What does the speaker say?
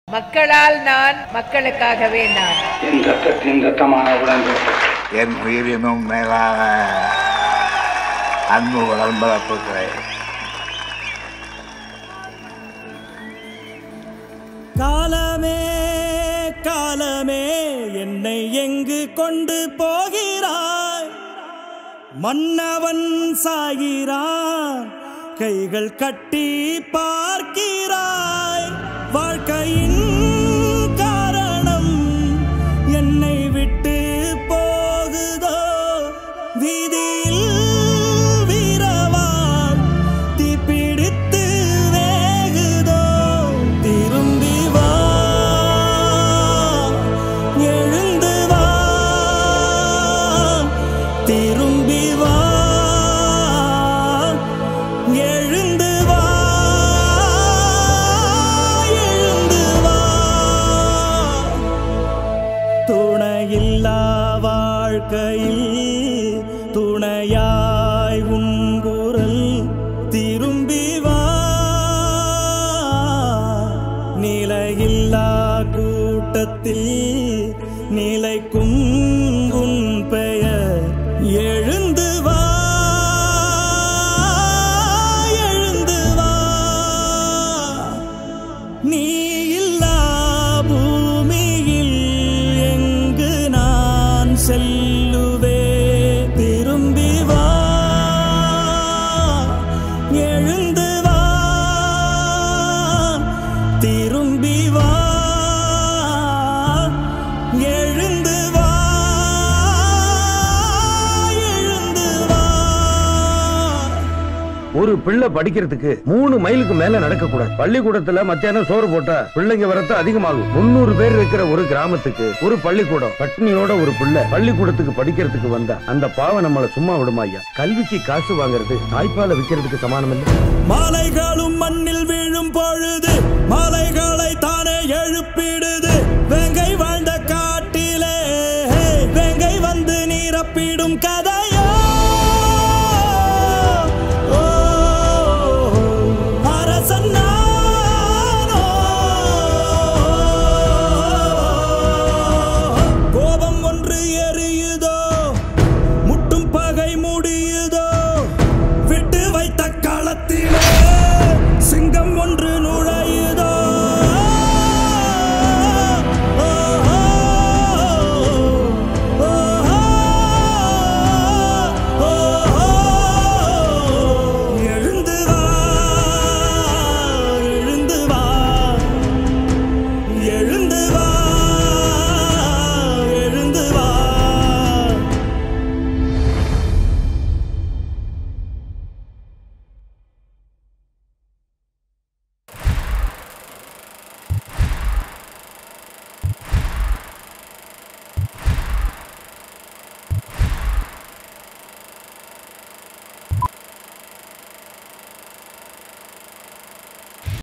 மக்களால் நான் மக்களுக்காகவே நான் என் ரத்தத்தின் ரத்தமான உடன்பிறப்பு என் உயிரினும் மேலான அன்பு உடன்பிறப்புகளை காலமே காலமே என்னை எங்கு கொண்டு போகிறாய் மன்னவன் சாகிறான் கைகள் கட்டி பார்க்கிறாய் வாழ்க்கையின் காரணம் என்னை விட்டு போகுதோ வீதியில் வீரவான் தீப்பிடித்து வேகுதோ திரும்பி வா எழுந்து வா திரும்பி வா எழுந்து வா எழுந்து வா துணையில்லா வாழ்க்கையில் துணையாய் உன் குரல் திரும்பி வா நிலையில்லா கூட்டத்தில் நிலைக்கும் உன் பெயர் எழுந்து வா எழுந்து வா நீ இல்லா பூமியில் எங்கு நான் செல்லுவே திரும்பி வா எழுந்து வா திரும்பி வா எழுந்து வா எழுந்து வா ஒரு பிள்ளை படிக்கிறதுக்கு மூணு மைலுக்கு மேல நடக்க கூடாது பள்ளிக்கூடத்துல மத்தியானம் சோறு போட்டா பிள்ளைங்க வரத்து அதிகமாகும் முன்னூறு பேர் இருக்கிற ஒரு கிராமத்துக்கு ஒரு பள்ளிக்கூடம் பட்னியோட ஒரு பிள்ளை பள்ளிக்கூடத்துக்கு படிக்கிறதுக்கு வந்தா அந்த பாவம் நம்மள சும்மா விடுமா ஐயா கல்விக்கு காசு வாங்குறது தாய்ப்பாலை விக்கிறதுக்கு சமானம் இல்லை மாலைகளும் மண்ணில் வீழும் பொழுது